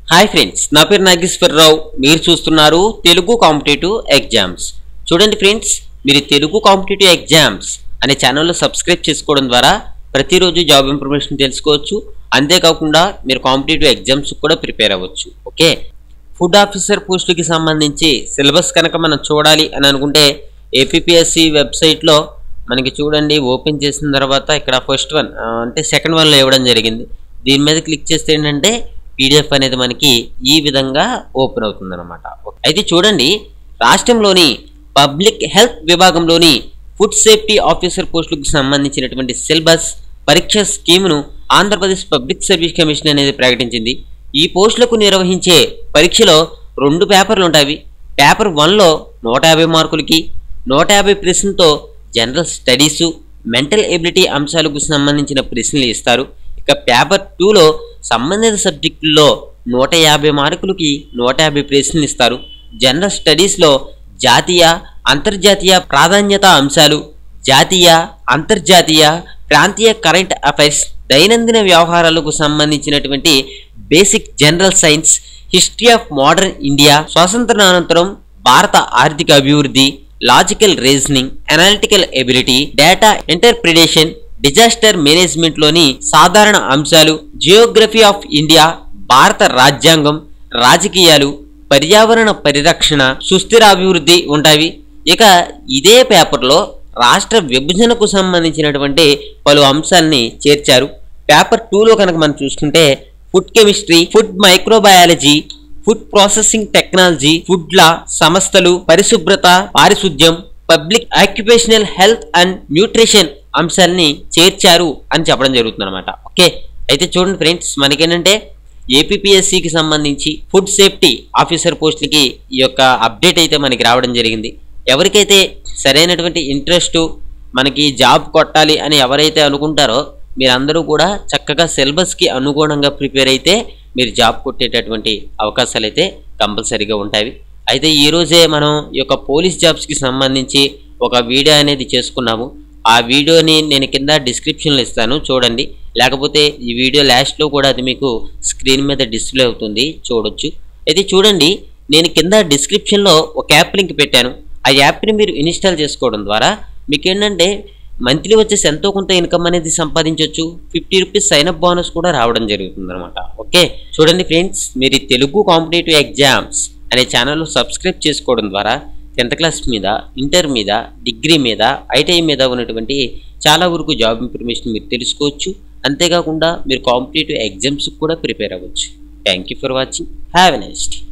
hi friends నా పేరు నాగేశ్వరరావు మీరు చూస్తున్నారు తెలుగు కాంపిటేటివ్ ఎగ్జామ్స్ చూడండి ఫ్రెండ్స్ మీరు తెలుగు కాంపిటేటివ్ ఎగ్జామ్స్ అనే ఛానల్లో సబ్స్క్రైబ్ చేసుకోవడం ద్వారా ప్రతిరోజు జాబ్ ఇన్ఫర్మేషన్ తెలుసుకోవచ్చు అంతేకాకుండా మీరు కాంపిటేటివ్ ఎగ్జామ్స్ కూడా ప్రిపేర్ అవ్వచ్చు ఓకే ఫుడ్ ఆఫీసర్ పోస్టులకి సంబంధించి సిలబస్ కనుక మనం చూడాలి అని అనుకుంటే ఏపీఎస్సి వెబ్సైట్లో మనకి చూడండి ఓపెన్ చేసిన తర్వాత ఇక్కడ ఫస్ట్ వన్ అంటే సెకండ్ వన్లో ఇవ్వడం జరిగింది దీని మీద క్లిక్ చేస్తే ఏంటంటే పీడిఎఫ్ అనేది మనకి ఈ విధంగా ఓపెన్ అవుతుంది అనమాట అయితే చూడండి రాష్ట్రంలోని పబ్లిక్ హెల్త్ విభాగంలోని ఫుడ్ సేఫ్టీ ఆఫీసర్ పోస్టులకు సంబంధించినటువంటి సిలబస్ పరీక్ష స్కీమ్ను ఆంధ్రప్రదేశ్ పబ్లిక్ సర్వీస్ కమిషన్ అనేది ప్రకటించింది ఈ పోస్టులకు నిర్వహించే పరీక్షలో రెండు పేపర్లు ఉంటాయి పేపర్ వన్లో నూట యాభై మార్కులకి నూట యాభై ప్రశ్నలతో జనరల్ స్టడీసు మెంటల్ ఎబిలిటీ అంశాలకు సంబంధించిన ప్రశ్నలు ఇస్తారు ఇక పేపర్ టూలో సంబంధిత సబ్జెక్టుల్లో నూట యాభై మార్కులకి నూట యాభై ప్రశ్నలు ఇస్తారు జనరల్ స్టడీస్లో జాతీయ అంతర్జాతీయ ప్రాధాన్యత అంశాలు జాతీయ అంతర్జాతీయ ప్రాంతీయ కరెంట్ అఫైర్స్ దైనందిన వ్యవహారాలకు సంబంధించినటువంటి basic general science history of modern India స్వాతంత్రానంతరం భారత ఆర్థిక అభివృద్ధి logical reasoning analytical ability data interpretation disaster మేనేజ్మెంట్లోని సాధారణ అంశాలు జియోగ్రఫీ ఆఫ్ ఇండియా భారత రాజ్యాంగం రాజకీయాలు పర్యావరణ పరిరక్షణ సుస్థిర అభివృద్ధి ఉంటాయి ఇక ఇదే పేపర్లో రాష్ట్ర విభజనకు సంబంధించినటువంటి పలు అంశాలని చేర్చారు పేపర్ టూలో కనుక మనం చూసుకుంటే food chemistry food microbiology food processing technology ఫుడ్ల సంస్థలు పరిశుభ్రత పారిశుద్ధ్యం public occupational health and nutrition అంశాలని చేర్చారు అని చెప్పడం జరుగుతుంది అనమాట ఓకే అయితే చూడండి ఫ్రెండ్స్ మనకేంటంటే ఏపీఎస్సికి సంబంధించి ఫుడ్ సేఫ్టీ ఆఫీసర్ పోస్టులకి ఈ యొక్క అప్డేట్ అయితే మనకి రావడం జరిగింది ఎవరికైతే సరైనటువంటి ఇంట్రెస్ట్ మనకి జాబ్ కొట్టాలి అని ఎవరైతే అనుకుంటారో మీరందరూ కూడా చక్కగా సిలబస్కి అనుగుణంగా ప్రిపేర్ అయితే మీరు జాబ్ కొట్టేటటువంటి అవకాశాలు అయితే కంపల్సరీగా ఉంటాయి అయితే ఈరోజే మనం ఈ యొక్క పోలీస్ జాబ్స్కి సంబంధించి ఒక వీడియో అనేది చేసుకున్నాము ఆ వీడియోని నేను కింద డిస్క్రిప్షన్లో ఇస్తాను చూడండి లేకపోతే ఈ వీడియో లాస్ట్లో కూడా అది మీకు స్క్రీన్ మీద డిస్ప్లే అవుతుంది చూడొచ్చు అయితే చూడండి నేను కింద డిస్క్రిప్షన్లో ఒక యాప్ లింక్ పెట్టాను ఆ యాప్ని మీరు ఇన్స్టాల్ చేసుకోవడం ద్వారా మీకు ఏంటంటే మంత్లీ వచ్చేసి ఎంతో కొంత ఇన్కమ్ అనేది సంపాదించవచ్చు fifty rupees sign up bonus కూడా రావడం జరుగుతుంది అనమాట ఓకే చూడండి ఫ్రెండ్స్ మీరు ఈ తెలుగు కాంపిటేటివ్ ఎగ్జామ్స్ అనే ఛానల్ సబ్స్క్రైబ్ చేసుకోవడం ద్వారా టెన్త్ క్లాస్ మీద ఇంటర్ మీద డిగ్రీ మీద ఐటీఐ మీద ఉన్నటువంటి చాలా వరకు జాబ్ ఇన్ఫర్మేషన్ మీరు తెలుసుకోవచ్చు అంతేకాకుండా మీరు కాంపిటేటివ్ ఎగ్జామ్స్ కూడా ప్రిపేర్ అవ్వచ్చు thank you for watching have a next